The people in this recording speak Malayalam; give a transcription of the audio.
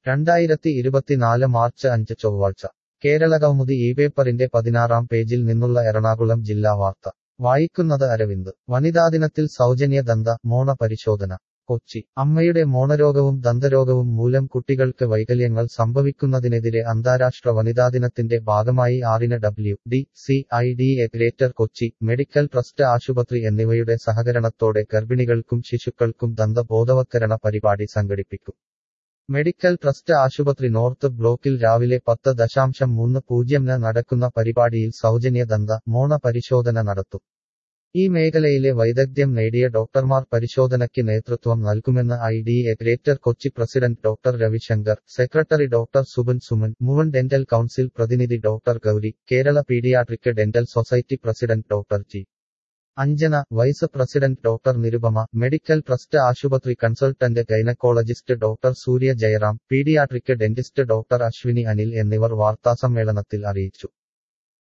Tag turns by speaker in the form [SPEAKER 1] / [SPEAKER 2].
[SPEAKER 1] രണ്ടായിരത്തി ഇരുപത്തിനാല് മാർച്ച് അഞ്ച് ചൊവ്വാഴ്ച കേരളകൗമുദി ഈ പേപ്പറിന്റെ പതിനാറാം പേജിൽ നിന്നുള്ള എറണാകുളം ജില്ലാ വാർത്ത വായിക്കുന്നത് അരവിന്ദ് വനിതാദിനത്തിൽ സൗജന്യ ദന്ത മോണ പരിശോധന കൊച്ചി അമ്മയുടെ മോണരോഗവും ദന്തരോഗവും മൂലം കുട്ടികൾക്ക് വൈകല്യങ്ങൾ സംഭവിക്കുന്നതിനെതിരെ അന്താരാഷ്ട്ര വനിതാദിനത്തിന്റെ ഭാഗമായി ആറിന് W D C I D A greater Kochi medical trust ആശുപത്രി എന്നിവയുടെ സഹകരണത്തോടെ ഗർഭിണികൾക്കും ശിശുക്കൾക്കും ദന്ത ബോധവത്കരണ പരിപാടി സംഘടിപ്പിക്കും മെഡിക്കൽ ട്രസ്റ്റ് ആശുപത്രി നോർത്ത് ബ്ലോക്കിൽ രാവിലെ പത്ത് ദശാംശം മൂന്ന് പൂജ്യംന് നടക്കുന്ന പരിപാടിയിൽ സൗജന്യ ദന്ത മോണ പരിശോധന നടത്തും ഈ മേഖലയിലെ വൈദഗ്ധ്യം നേടിയ ഡോക്ടർമാർ പരിശോധനയ്ക്ക് നേതൃത്വം നൽകുമെന്ന് I D A greater Kochi president doctor Ravishankar secretary doctor Suban Suman മുവൻ ഡെന്റൽ കൌൺസിൽ പ്രതിനിധി doctor Gauri Kerala paediatric dental society president doctor G Anjana vice president doctor Nirupama medical trust ആശുപത്രി consultant gynaecologist doctor Surya Jayaram paediatric dentist doctor Aswini Anil എന്നിവർ വാർത്താസമ്മേളനത്തിൽ അറിയിച്ചു